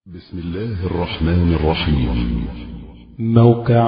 بسم الله الرحمن الرحيم موقع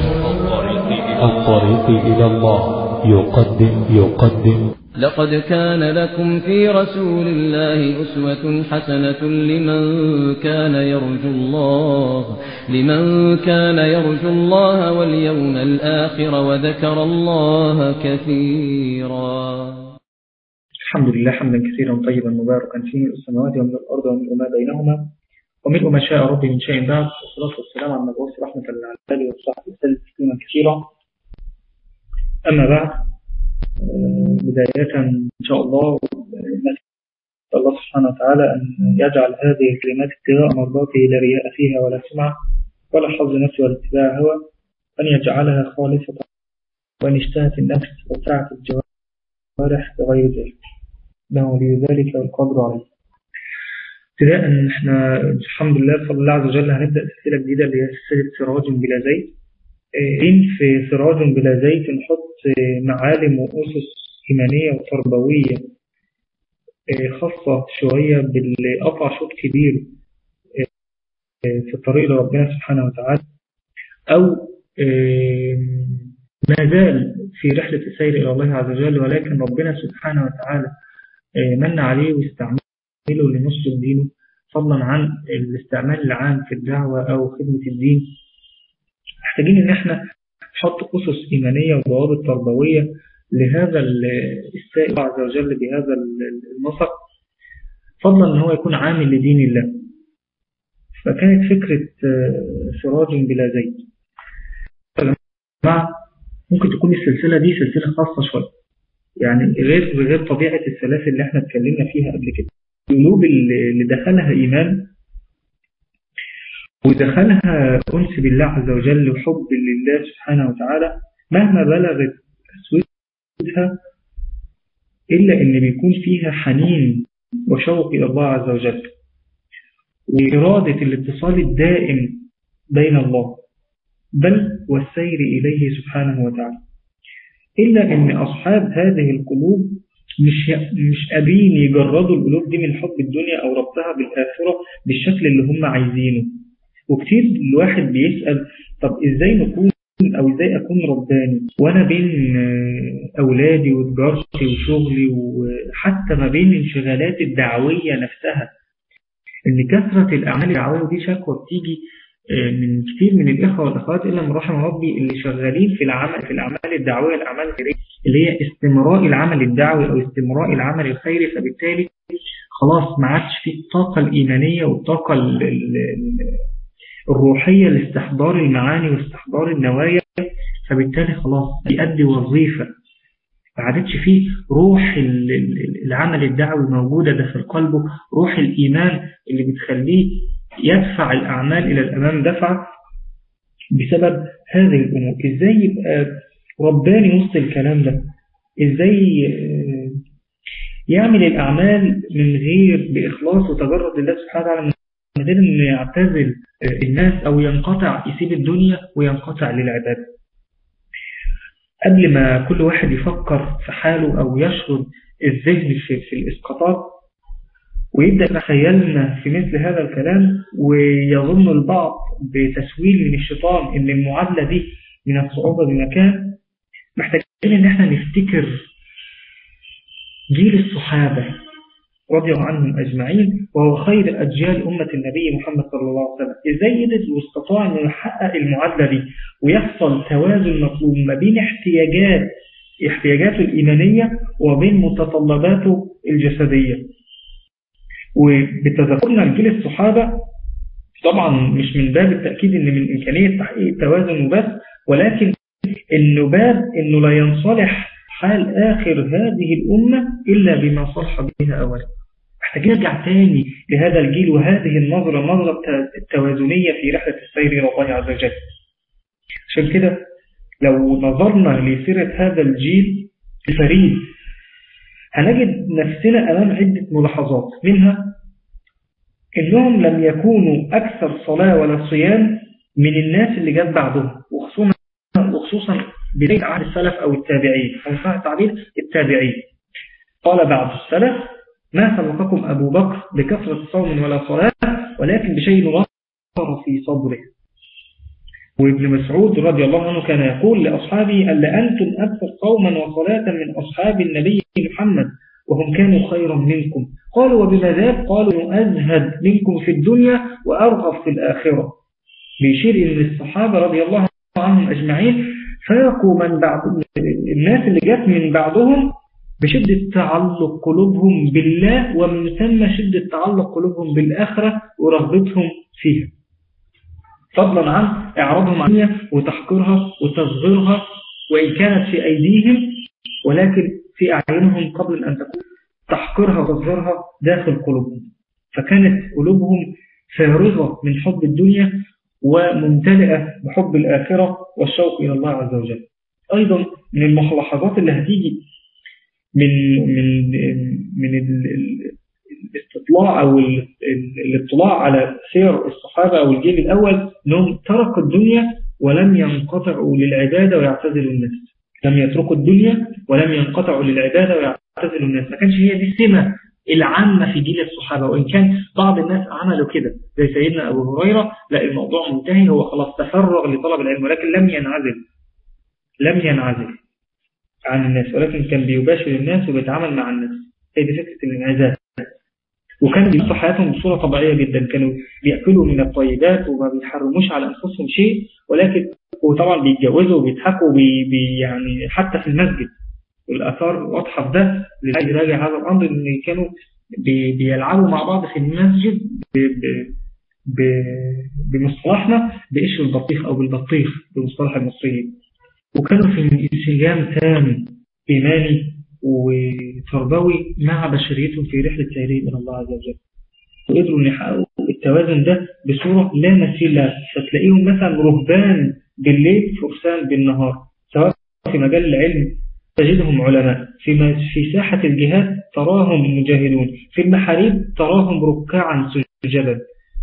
الطريق إلى الله يقدم يقدم لقد كان لكم في رسول الله أسوة حسنة لمن كان يرجو الله لمن كان يرجو الله واليوم الآخر وذكر الله كثيرا الحمد لله حمدا كثيرا طيبا مباركا فيه السماوات ومن الأرض ومن ما بينهما ومن ما شاء ربي من شيء بعد والصلاة والسلام على المبعوث رحمة للعباد والصحبة وسلم تسليما كثيرا أما بعد آه، بداية إن شاء الله نسأل الله سبحانه وتعالى أن يجعل هذه الكلمات ابتغاء مرضاته لا رياء فيها ولا سمعة ولا حظ نفس ولا اتباع هوى أن يجعلها خالصة وأن اشتهت النفس وسعت الجوارح بغير ذلك إنه ولي ذلك والقدر عليه ابتداء احنا الحمد لله بفضل الله عز وجل هنبدأ سلسلة جديدة اللي هي سلسلة سراج بلا زيت إن في سراج بلا زيت نحط معالم وأسس إيمانية وتربوية خاصة شوية بالقطع شوط كبير في الطريق لربنا سبحانه وتعالى أو ما زال في رحلة السير إلى الله عز وجل ولكن ربنا سبحانه وتعالى من عليه واستعمله لنصر دينه فضلا عن الاستعمال العام في الدعوة أو خدمة الدين محتاجين ان احنا نحط أسس إيمانية وضوابط تربوية لهذا السائل عز وجل بهذا النسق فضلا ان هو يكون عامل لدين الله فكانت فكرة سراج بلا زيت جماعة ممكن تكون السلسلة دي سلسلة خاصة شوية يعني غير غير طبيعة السلاسل اللي احنا اتكلمنا فيها قبل كده القلوب اللي دخلها إيمان ودخلها أنس بالله عز وجل وحب لله سبحانه وتعالى مهما بلغت أسودها إلا أن بيكون فيها حنين وشوق إلى الله عز وجل وإرادة الاتصال الدائم بين الله بل والسير إليه سبحانه وتعالى إلا أن أصحاب هذه القلوب مش مش قابلين يجردوا القلوب دي من حب الدنيا أو ربطها بالآخرة بالشكل اللي هم عايزينه وكتير الواحد بيسأل طب إزاي نكون أو إزاي أكون رباني وأنا بين أولادي وتجارتي وشغلي وحتى ما بين انشغالات الدعوية نفسها إن كثرة الأعمال الدعوية دي شكوى بتيجي من كتير من الإخوة والأخوات إلا من رحم ربي اللي شغالين في العمل في الأعمال الدعوية الأعمال الخيرية اللي هي استمراء العمل الدعوي أو استمراء العمل الخيري فبالتالي خلاص ما عادش فيه الطاقة الإيمانية والطاقة الروحية لاستحضار المعاني واستحضار النوايا فبالتالي خلاص بيأدي وظيفة ما عادتش فيه روح العمل الدعوي موجودة داخل قلبه روح الإيمان اللي بتخليه يدفع الأعمال إلى الأمام دفع بسبب هذه الأمور إزاي يبقى رباني وسط الكلام ده إزاي يعمل الأعمال من غير بإخلاص وتجرد الله سبحانه وتعالى من غير أن يعتزل الناس أو ينقطع يسيب الدنيا وينقطع للعبادة قبل ما كل واحد يفكر في حاله أو يشرد الذهن في, في الإسقاطات ويبدأ يتخيلنا في مثل هذا الكلام ويظن البعض بتسويل من الشيطان ان المعادلة دي من الصعوبة بمكان محتاجين ان احنا نفتكر جيل الصحابة رضي الله عنهم أجمعين وهو خير أجيال أمة النبي محمد صلى الله عليه وسلم إزاي قدر واستطاع أن يحقق المعادلة دي ويحصل توازن مطلوب ما بين احتياجات احتياجاته الإيمانية وبين متطلباته الجسدية وبتذكرنا لجيل الصحابة طبعا مش من باب التأكيد ان من إمكانية تحقيق التوازن وبس ولكن انه باب انه لا ينصلح حال آخر هذه الأمة إلا بما صلح بها أولا محتاجين نرجع تاني لهذا الجيل وهذه النظرة النظرة التوازنية في رحلة السير إلى الله عز وجل عشان كده لو نظرنا لسيرة هذا الجيل الفريد هنجد نفسنا أمام عدة ملاحظات منها إنهم لم يكونوا أكثر صلاة ولا صيام من الناس اللي جت بعدهم وخصوصا وخصوصا بداية عهد السلف أو التابعين أو صحيح التعبير التابعين قال بعض السلف ما سبقكم أبو بكر بكثرة صوم ولا صلاة ولكن بشيء وقر في صدره وابن مسعود رضي الله عنه كان يقول لأصحابه ألا أنتم أكثر قوما وصلاة من أصحاب النبي محمد وهم كانوا خيرا منكم قالوا وبما ذاك قالوا أزهد منكم في الدنيا وأرغب في الآخرة بيشير إن الصحابة رضي الله عنهم أجمعين فاقوا من بعد الناس اللي جت من بعدهم بشدة تعلق قلوبهم بالله ومن ثم شدة تعلق قلوبهم بالآخرة ورغبتهم فيها فضلا عن إعراضهم عنها وتحقيرها وتصغيرها وإن كانت في أيديهم ولكن في أعينهم قبل أن تكون تحقيرها وتصغيرها داخل قلوبهم فكانت قلوبهم فارغة من حب الدنيا وممتلئة بحب الآخرة والشوق إلى الله عز وجل أيضا من الملاحظات اللي هتيجي من من من الاستطلاع أو الاطلاع على سير الصحابة أو الجيل الأول أنهم تركوا الدنيا ولم ينقطعوا للعبادة ويعتزلوا الناس لم يتركوا الدنيا ولم ينقطعوا للعبادة ويعتزلوا الناس ما كانش هي دي السمة العامة في جيل الصحابة وإن كان بعض الناس عملوا كده زي سيدنا أبو هريرة لا الموضوع منتهي هو خلاص تفرغ لطلب العلم ولكن لم ينعزل لم ينعزل عن الناس ولكن كان بيباشر الناس وبيتعامل مع الناس هي دي فكرة الانعزال وكانوا بيعيشوا حياتهم بصورة طبيعية جدا كانوا بيأكلوا من الطيبات وما بيحرموش على أنفسهم شيء ولكن وطبعا بيتجوزوا وبيضحكوا بي بي يعني حتى في المسجد والآثار واضحة في ده لذلك راجع هذا الأمر إن كانوا بي بيلعبوا مع بعض في المسجد بمصطلحنا بقشر البطيخ أو بالبطيخ بمصطلح المصريين وكانوا في انسجام تام إيماني وتربوي مع بشريتهم في رحلة سيرهم إلى الله عز وجل وقدروا أن يحققوا التوازن ده بصورة لا مثيل لها فتلاقيهم مثلا رهبان بالليل فرسان بالنهار سواء في مجال العلم تجدهم علماء في في ساحة الجهاد تراهم مجاهدون في المحاريب تراهم ركعا سجدا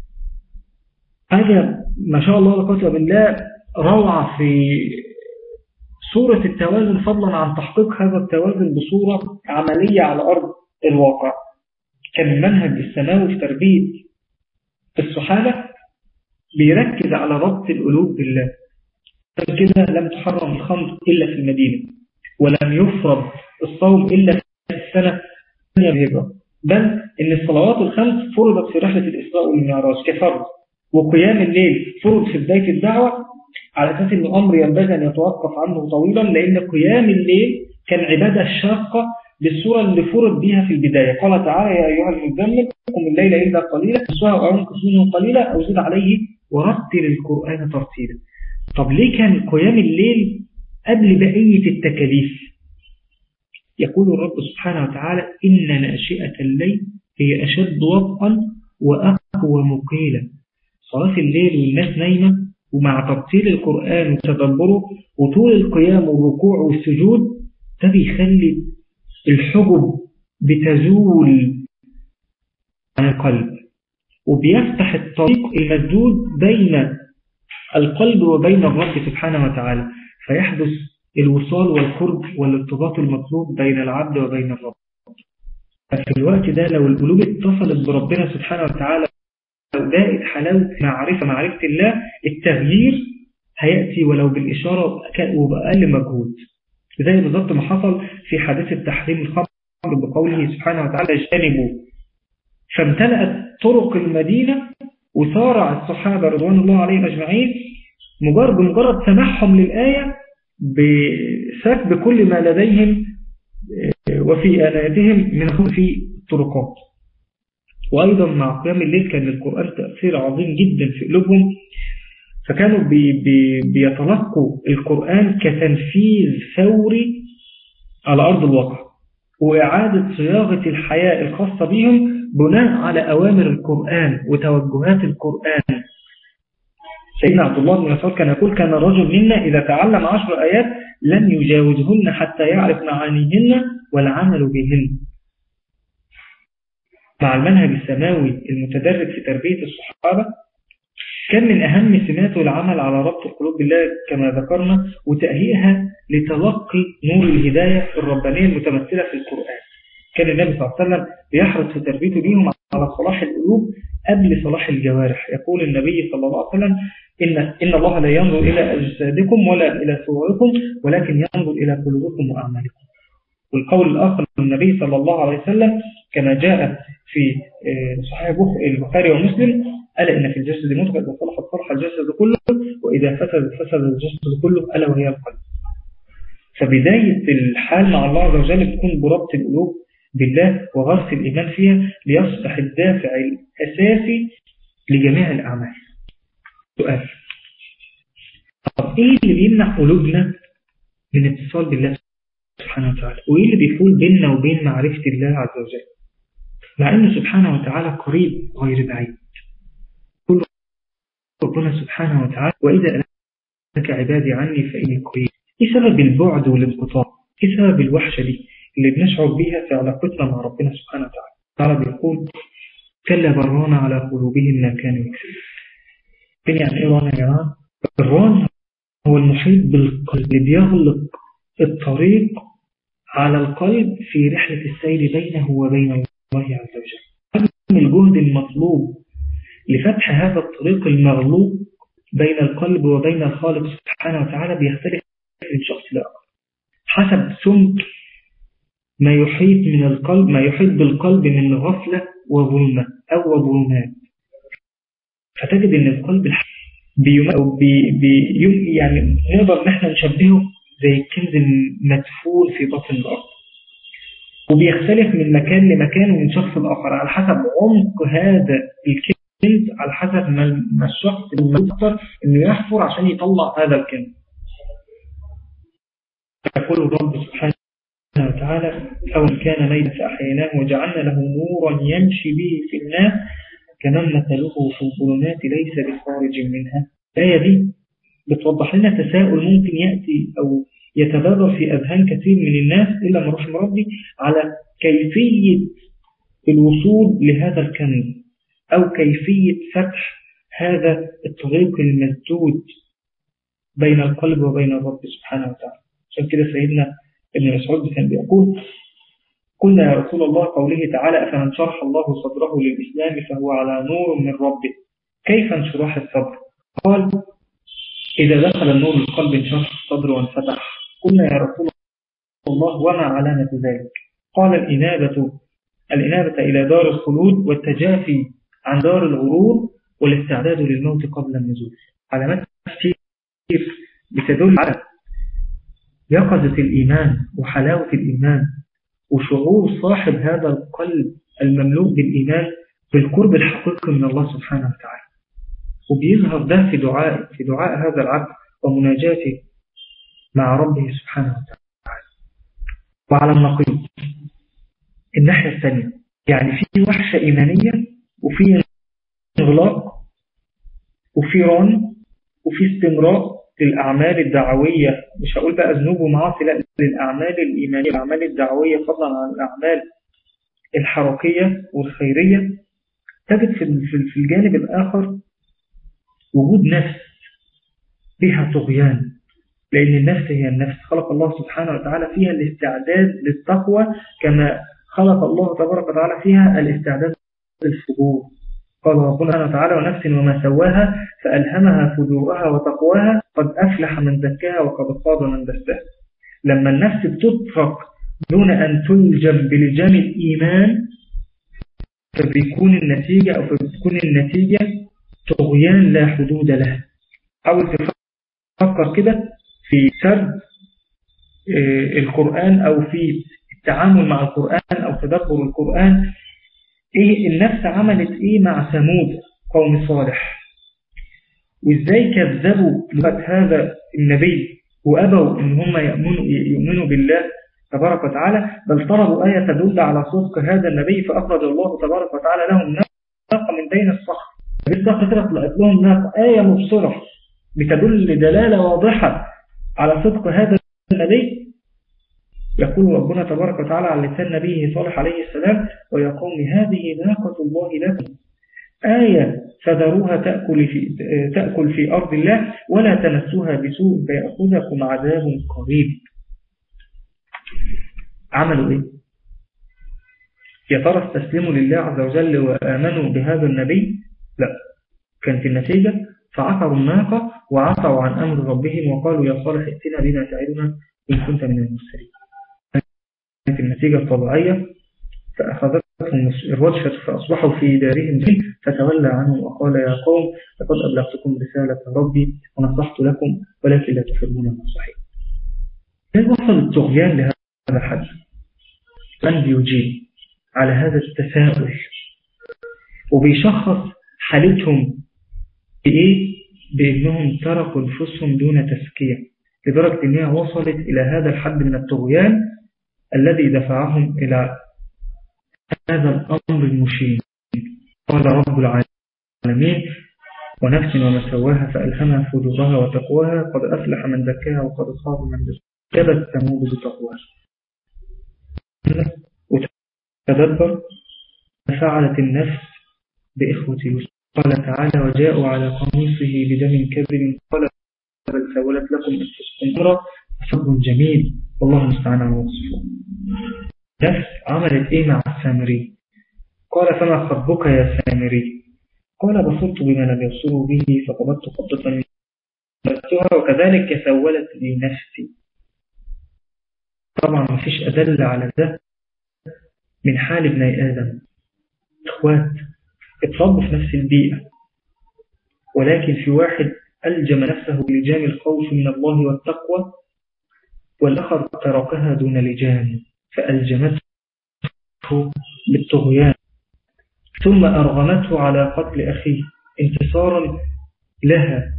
هذا ما شاء الله لا قوه بالله روعة في صورة التوازن فضلا عن تحقيق هذا التوازن بصورة عملية على أرض الواقع كان المنهج السماوي في تربية الصحابة بيركز على ربط القلوب بالله كده لم تحرم الخمر إلا في المدينة ولم يفرض الصوم إلا في السنة الثانية بهجرة بل إن الصلوات الخمس فرضت في رحلة الإسراء والمعراج كفرض وقيام الليل فرض في بداية الدعوة على أساس أن أمر ينبغي أن يتوقف عنه طويلا لأن قيام الليل كان عبادة شاقة بالصورة اللي فرض بها في البداية قال تعالى يا أيها المزمل قم الليل إلا قليلا نصها أو انقص منه قليلا أو زد عليه ورتل القرآن ترتيلا طب ليه كان قيام الليل قبل بقية التكاليف يقول الرب سبحانه وتعالى إن ناشئة الليل هي أشد وطئا وأقوى مقيلا صلاة الليل والناس نايمة ومع ترتيل القرآن وتدبره وطول القيام والركوع والسجود ده بيخلي الحجب بتزول عن القلب وبيفتح الطريق المسدود بين القلب وبين الرب سبحانه وتعالى فيحدث الوصال والقرب والارتباط المطلوب بين العبد وبين الرب في الوقت ده لو القلوب اتصلت بربنا سبحانه وتعالى ودائت حلاوة معرفة معرفة الله التغيير هيأتي ولو بالإشارة وبأقل مجهود زي بالضبط ما حصل في حادثة تحريم الخمر بقوله سبحانه وتعالى اجتنبوا فامتلأت طرق المدينة وصارع الصحابة رضوان الله عليهم أجمعين مجرد بمجرد سماحهم للآية بسكب كل ما لديهم وفي آلاتهم من خوف في الطرقات وأيضا مع قيام الليل كان القرآن تأثير عظيم جدا في قلوبهم فكانوا بي بي بيتلقوا القرآن كتنفيذ ثوري على أرض الواقع وإعادة صياغة الحياة الخاصة بهم بناء على أوامر القرآن وتوجهات القرآن سيدنا عبد الله بن مسعود كان يقول كان الرجل منا إذا تعلم عشر آيات لم يجاوزهن حتى يعرف معانيهن والعمل بهن مع المنهج السماوي المتدرج في تربية الصحابة كان من أهم سماته العمل على ربط القلوب بالله كما ذكرنا وتأهيئها لتلقي نور الهداية الربانية المتمثلة في القرآن كان النبي صلى الله عليه وسلم بيحرص في تربيته بيهم على صلاح القلوب قبل صلاح الجوارح يقول النبي صلى الله عليه وسلم إن, إن الله لا ينظر إلى أجسادكم ولا إلى صوركم ولكن ينظر إلى قلوبكم وأعمالكم والقول الآخر من النبي صلى الله عليه وسلم كما جاء في صحيح البخاري ومسلم ألا إن في الجسد مضغة إذا صلحت صلح الجسد كله وإذا فسد فسد الجسد كله ألا وهي القلب فبداية الحال مع الله عز وجل تكون بربط القلوب بالله وغرس الإيمان فيها ليصبح الدافع الأساسي لجميع الأعمال سؤال طب إيه اللي بيمنع قلوبنا من اتصال بالله سبحانه وتعالى وإيه اللي بيفول بيننا وبين معرفة الله عز وجل مع أنه سبحانه وتعالى قريب غير بعيد كل ربنا سبحانه وتعالى وإذا ألك عبادي عني فإني قريب إيه سبب البعد والانقطاع إيه سبب الوحشة دي اللي بنشعر بيها في علاقتنا مع ربنا سبحانه وتعالى تعالى بيقول كلا برانا على قلوبهم ما كانوا يكسبون فين يعني ايه ران يا جماعة الران هو المحيط بالقلب اللي بيغلق الطريق على القلب في رحلة السير بينه وبين الله عز وجل الجهد المطلوب لفتح هذا الطريق المغلوق بين القلب وبين الخالق سبحانه وتعالى بيختلف من شخص لآخر حسب سمك ما يحيط من القلب ما يحيط بالقلب من غفلة وظلمة أو ظلمات فتجد ان القلب بيوم أو بي بي يعني نقدر نحن نشبهه زي الكنز المدفون في بطن الأرض وبيختلف من مكان لمكان ومن شخص لآخر على حسب عمق هذا الكنز على حسب ما الشخص المختار انه يحفر عشان يطلع هذا الكنز يقول الرب سبحانه وتعالى أو كان ميتا فأحييناه وجعلنا له نورا يمشي به في الناس كمن مثله في الظلمات ليس بخارج منها الآية دي بتوضح لنا تساؤل ممكن يأتي أو يتبادر في أذهان كثير من الناس إلا من رحم ربي على كيفية الوصول لهذا الكنز أو كيفية فتح هذا الطريق المسدود بين القلب وبين الرب سبحانه وتعالى عشان كده سيدنا ابن مسعود كان بيقول قلنا يا رسول الله قوله تعالى أفمن شرح الله صدره للإسلام فهو على نور من ربه كيف انشراح الصدر قال إذا دخل النور القلب انشرح الصدر وانفتح قلنا يا رسول الله وما علامة ذلك قال الإنابة الإنابة إلى دار الخلود والتجافي عن دار الغرور والاستعداد للموت قبل النزول علامات كثير بتدل على يقظة الإيمان وحلاوة الإيمان وشعور صاحب هذا القلب المملوء بالإيمان بالقرب الحقيقي من الله سبحانه وتعالى وبيظهر ده في دعاء في دعاء هذا العبد ومناجاته مع ربه سبحانه وتعالى وعلى النقيض الناحية الثانية يعني في وحشة إيمانية وفي إغلاق وفي ران وفي استمرار للأعمال الدعوية مش هقول بقى ذنوب ومعاصي لا للأعمال الإيمانية الأعمال الدعوية فضلا عن الأعمال الحركية والخيرية تجد في الجانب الآخر وجود نفس بها طغيان لأن النفس هي النفس خلق الله سبحانه وتعالى فيها الاستعداد للتقوى كما خلق الله تبارك وتعالى فيها الاستعداد للفجور قال ربنا سبحانه وتعالى ونفس وما سواها فألهمها فجورها وتقواها قد أفلح من زكاها وقد خاب من دساها لما النفس بتطرق دون أن تلجم بلجام الإيمان فبيكون النتيجة أو فبتكون النتيجة طغيان لا حدود له حاول تفكر كده في سرد القرآن أو في التعامل مع القرآن أو تدبر القرآن إيه النفس عملت إيه مع ثمود قوم صالح وإزاي كذبوا لغة هذا النبي وأبوا إن هم يؤمنوا, يؤمنوا بالله تبارك وتعالى بل طلبوا آية تدل على صدق هذا النبي فأخرج الله تبارك وتعالى لهم ناقة من بين الصخر بالصخر كده طلعت لهم ناقة آية مبصرة بتدل دلالة واضحة على صدق هذا النبي يقول ربنا تبارك وتعالى على لسان نبيه صالح عليه السلام ويا قوم هذه ناقة الله لكم آية فذروها تأكل في, تأكل في أرض الله ولا تمسوها بسوء فيأخذكم عذاب قريب عملوا إيه يا ترى استسلموا لله عز وجل وآمنوا بهذا النبي لا كانت النتيجة فعثروا الناقة وعصوا عن أمر ربهم وقالوا يا صالح ائتنا بما تعدنا إن كنت من المرسلين كانت النتيجة الطبيعية فأخذتهم الرجفة فأصبحوا في دارهم فتولى عنهم وقال يا قوم لقد أبلغتكم رسالة ربي ونصحت لكم ولكن لا تحبون النصحين كيف وصل الطغيان لهذا الحد من بيجيب على هذا التساؤل وبيشخص حالتهم بإيه؟ بأنهم تركوا نفوسهم دون تزكية لدرجة أنها وصلت إلى هذا الحد من الطغيان الذي دفعهم إلى هذا الأمر المشين قال رب العالمين ونفس وما سواها فألهمها فجورها وتقواها قد أفلح من زكاها وقد خاب من دساها كبت ثمود بتقواها وتدبر فعلت النفس بإخوة يوسف قال تعالى وجاءوا على قميصه بدم كذب قال بل سولت لكم أنفسكم أمرا صبر جميل والله المستعان على وصفه نفس عملت إيه مع السامري قال فما خطبك يا سامري قال بصرت بما لم يبصروا به فقبضت قبضة من نفسها وكذلك سولت لي نفسي طبعا ما فيش أدل على ده من حال ابن آدم إخوات اتربوا في نفس البيئة ولكن في واحد ألجم نفسه بلجام الخوف من الله والتقوى والآخر تركها دون لجام فألجمته بالطغيان ثم أرغمته على قتل أخيه انتصارا لها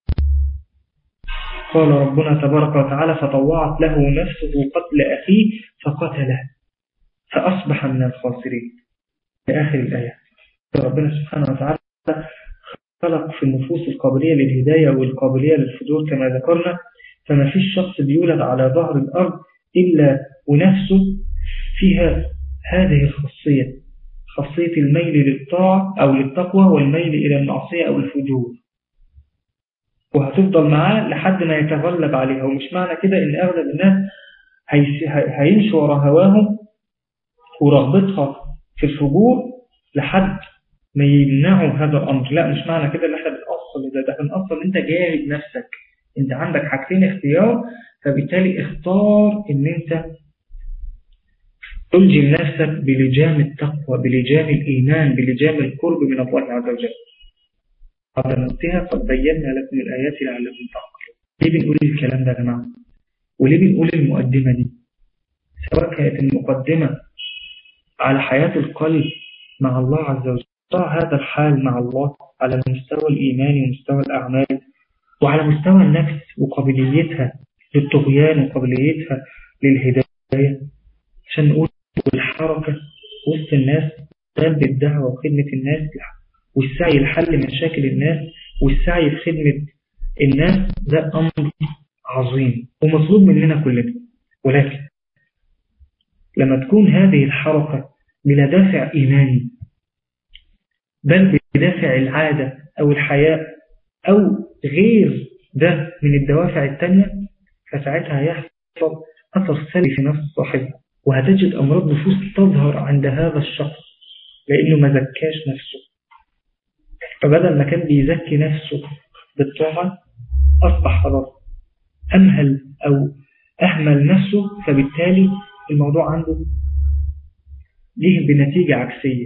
قال ربنا تبارك وتعالى فطوعت له نفسه قتل أخيه فقتله فأصبح من الخاسرين في آخر الآية ربنا سبحانه وتعالى خلق في النفوس القابلية للهداية والقابلية للفجور كما ذكرنا فما فيش شخص بيولد على ظهر الأرض إلا ونفسه فيها هذه الخاصية خاصية الميل للطاعة أو للتقوى والميل إلى المعصية أو الفجور وهتفضل معاه لحد ما يتغلب عليها ومش معنى كده إن أغلب الناس هيمشوا وراء هواهم ورغبتها في الفجور لحد ما يمنعوا هذا الأمر لا مش معنى كده ان احنا بنأصل ده ده بنأصل انت جاهد نفسك انت عندك حاجتين اختيار فبالتالي اختار ان انت تلجم نفسك بلجام التقوى بلجام الإيمان بلجام القرب من الله عز وجل قبل ننتهى قد بينا لكم الآيات لعلكم تعقلون ليه بنقول الكلام ده يا جماعة وليه بنقول المقدمة دي سواء كانت المقدمة على حياة القلب مع الله عز وجل هذا الحال مع الله على المستوى الإيماني ومستوى الأعمال وعلى مستوى النفس وقابليتها للطغيان وقابليتها للهداية عشان نقول الحركة وسط الناس قلب الدعوة وخدمة الناس والسعي لحل مشاكل الناس والسعي في خدمة الناس ده أمر عظيم ومطلوب مننا كلنا ولكن لما تكون هذه الحركة بلا دافع إيماني بل بدافع العادة أو الحياء أو غير ده من الدوافع التانية فساعتها يحصل أثر سلبي في نفس صاحبه وهتجد أمراض نفوس تظهر عند هذا الشخص لأنه ما زكاش نفسه فبدل ما كان بيزكي نفسه بالطاعة أصبح خلاص أمهل أو أهمل نفسه فبالتالي الموضوع عنده ليه بنتيجة عكسية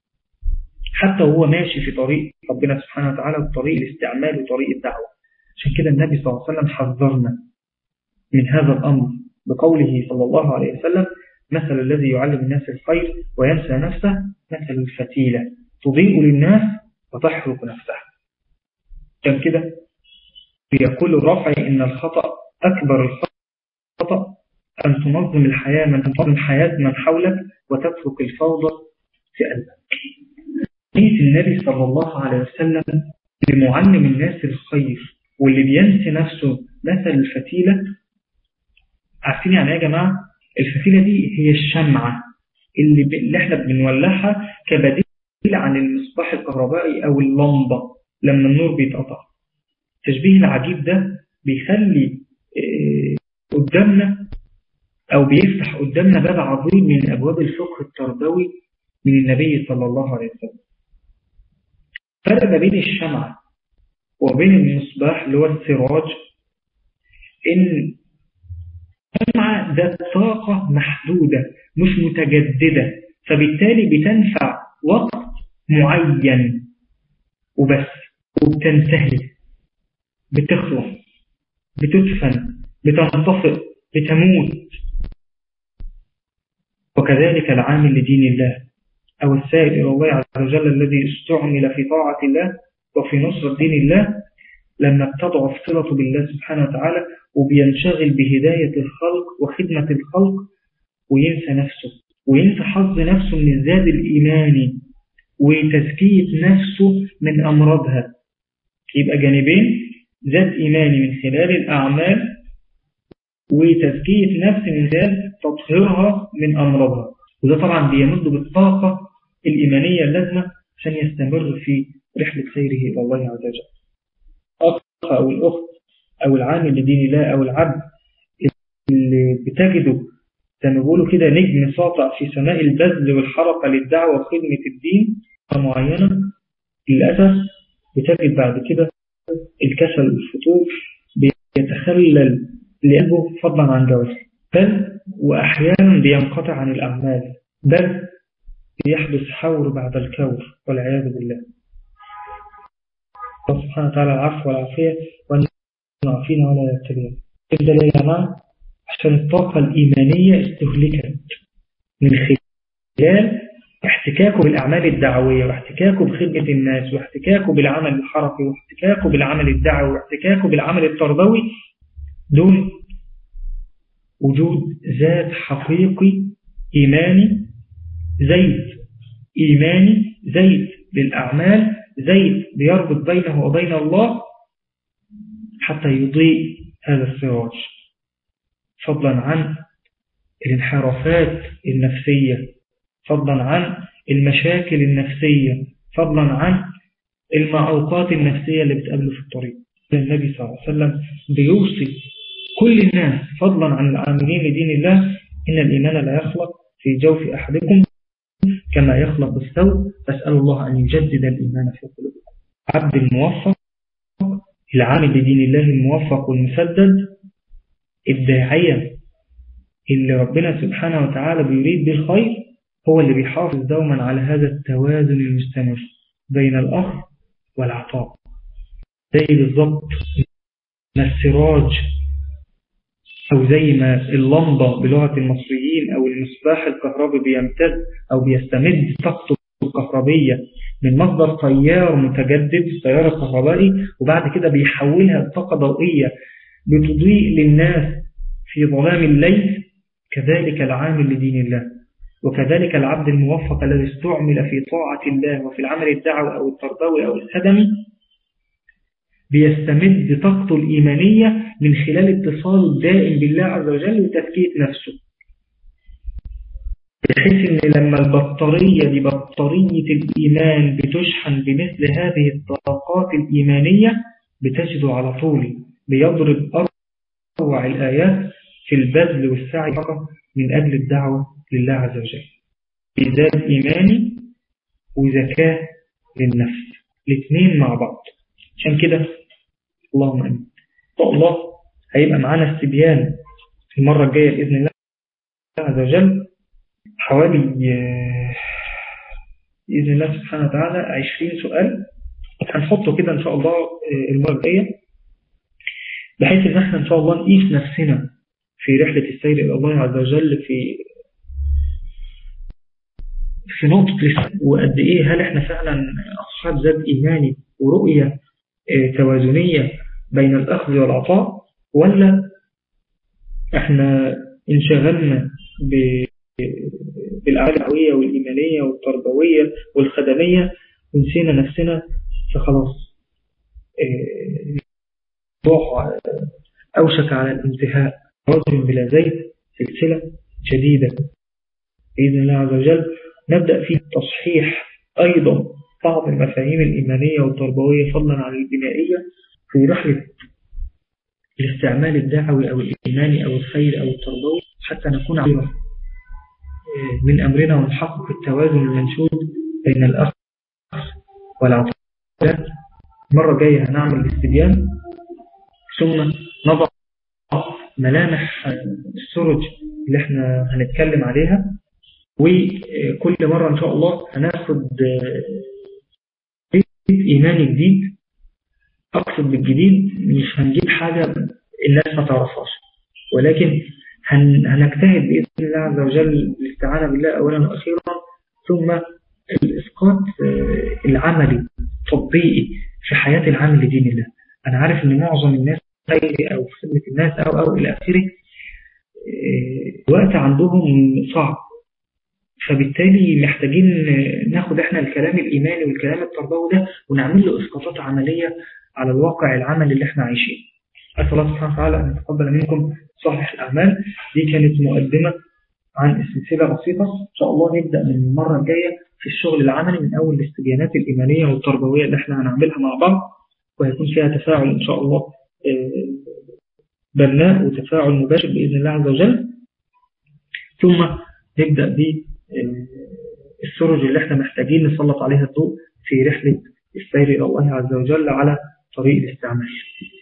حتى وهو ماشي في طريق ربنا سبحانه وتعالى وطريق الاستعمال وطريق الدعوة عشان كده النبي صلى الله عليه وسلم حذرنا من هذا الأمر بقوله صلى الله عليه وسلم مثل الذي يعلم الناس الخير وينسى نفسه مثل الفتيلة تضيء للناس وتحرق نفسها كان كده بيقول الرافع إن الخطأ أكبر الخطأ أن تنظم الحياة من تنظم حياة من حولك وتترك الفوضى في قلبك حديث النبي صلى الله عليه وسلم لمعلم الناس الخير واللي بينسي نفسه مثل الفتيلة عارفين يعني ايه يا جماعة الفتيلة دي هي الشمعة اللي, ب... اللي احنا بنولعها كبديل عن المصباح الكهربائي او اللمبة لما النور بيتقطع التشبيه العجيب ده بيخلي اه قدامنا او بيفتح قدامنا باب عظيم من ابواب الفقه التربوي من النبي صلى الله عليه وسلم فرق ما بين الشمعة وبين المصباح اللي هو السراج إن الشمعة ده طاقة محدودة مش متجددة فبالتالي بتنفع وقت معين وبس وبتنتهي بتخلص بتدفن بتنطفئ بتموت وكذلك العامل لدين الله أو السائل إلى الله عز وجل الذي استعمل في طاعة الله وفي نصر دين الله لما بتضعف صلته بالله سبحانه وتعالى وبينشغل بهداية الخلق وخدمة الخلق وينسى نفسه وينسى حظ نفسه من الزاد الإيماني وتزكية نفسه من أمراضها يبقى جانبين ذات إيماني من خلال الأعمال وتزكية نفس من خلال تطهيرها من أمراضها وده طبعا بيمد بالطاقة الإيمانية اللازمة عشان يستمر في رحلة خيره إلى الله عز وجل أخ أو الأخت أو العامل لدين الله أو العبد اللي بتجده زي ما بيقولوا كده نجم ساطع في سماء البذل والحركة للدعوة وخدمة الدين معينة للأسف بتجد بعد كده الكسل والفتور بيتخلل لقلبه فضلا عن جواسه بل وأحيانا بينقطع عن الأعمال بل بيحدث حور بعد الكور والعياذ بالله الله سبحانه وتعالى العفو والعافية وأن يعافينا ولا يبتلينا إذا يا جماعة عشان الطاقة الإيمانية استهلكت من خلال احتكاكه بالأعمال الدعوية واحتكاكه بخدمة الناس واحتكاكه بالعمل الحركي واحتكاكه بالعمل الدعوي واحتكاكه بالعمل التربوي دون وجود ذات حقيقي إيماني زيت إيماني زيت للأعمال زيت بيربط بينه وبين الله حتى يضيء هذا السراج فضلا عن الانحرافات النفسية فضلا عن المشاكل النفسية فضلا عن المعوقات النفسية اللي بتقابله في الطريق النبي صلى الله عليه وسلم بيوصي كل الناس فضلا عن العاملين لدين الله إن الإيمان لا يخلق في جوف أحدكم كما يخلق الثوب فاسأل الله أن يجدد الإيمان في قلوبكم عبد الموفق العامل لدين الله الموفق والمسدد الداعية اللي ربنا سبحانه وتعالى بيريد بالخير هو اللي بيحافظ دوما على هذا التوازن المستمر بين الأخذ والعطاء زي بالضبط ما السراج أو زي ما اللمبة بلغة المصريين أو المصباح الكهربي بيمتد أو بيستمد طاقته الكهربية من مصدر تيار متجدد التيار الكهربائي وبعد كده بيحولها لطاقة ضوئية بتضيء للناس في ظلام الليل كذلك العامل لدين الله وكذلك العبد الموفق الذي استعمل في طاعة الله وفي العمل الدعوي أو التربوي أو الخدمي بيستمد طاقته الإيمانية من خلال اتصال الدائم بالله عز وجل وتزكية نفسه بحيث ان لما البطارية دي بطارية الإيمان بتشحن بمثل هذه الطاقات الإيمانية بتجد على طول بيضرب أروع الآيات في البذل والسعي من أجل الدعوة لله عز وجل إزاد إيماني وزكاة للنفس الاثنين مع بعض عشان كده اللهم أمين إن شاء الله هيبقى معانا استبيان المرة الجاية بإذن الله عز وجل حوالي بإذن الله سبحانه وتعالى 20 سؤال هنحطه كده إن شاء الله المرة الجاية بحيث إن احنا إن شاء الله نقيس نفسنا في رحلة السير إلى الله عز وجل في في نقطة وقد إيه هل إحنا فعلا أصحاب ذات إيماني ورؤية توازنية بين الأخذ والعطاء ولا إحنا انشغلنا بالأعمال الدعوية والإيمانية والتربوية والخدمية ونسينا نفسنا فخلاص روح أوشك على الانتهاء رجل بلا زيت سلسلة شديدة بإذن الله عز وجل نبدأ في تصحيح أيضا بعض المفاهيم الإيمانية والتربوية فضلا عن البنائية في رحلة الاستعمال الدعوي أو الإيماني أو الخير أو التربوي حتى نكون على من أمرنا ونحقق التوازن المنشود بين الأخذ والعطاء المرة الجاية هنعمل الاستبيان ثم نضع ملامح السرج اللي احنا هنتكلم عليها وكل مرة ان شاء الله هناخد ايماني جديد اقصد بالجديد مش هنجيب حاجة الناس ما تعرفهاش ولكن هنجتهد بإذن الله عز وجل الاستعانة بالله أولا وأخيرا ثم الإسقاط العملي تطبيقي في حياة العامل لدين الله أنا عارف أن معظم الناس خيري أو في خدمة الناس أو أو إلى آخره الوقت عندهم صعب فبالتالي محتاجين ناخد احنا الكلام الإيماني والكلام التربوي ده ونعمل له إسقاطات عملية على الواقع العملي اللي احنا عايشين أسأل الله سبحانه وتعالى أن يتقبل منكم صالح الأعمال دي كانت مقدمة عن السلسلة بسيطة إن شاء الله نبدأ من المرة الجاية في الشغل العملي من أول الاستبيانات الإيمانية والتربوية اللي احنا هنعملها مع بعض وهيكون فيها تفاعل إن شاء الله بناء وتفاعل مباشر بإذن الله عز وجل ثم نبدأ بالسرج اللي احنا محتاجين نسلط عليها الضوء في رحلة السير إلى الله عز وجل على طريق الاستعمال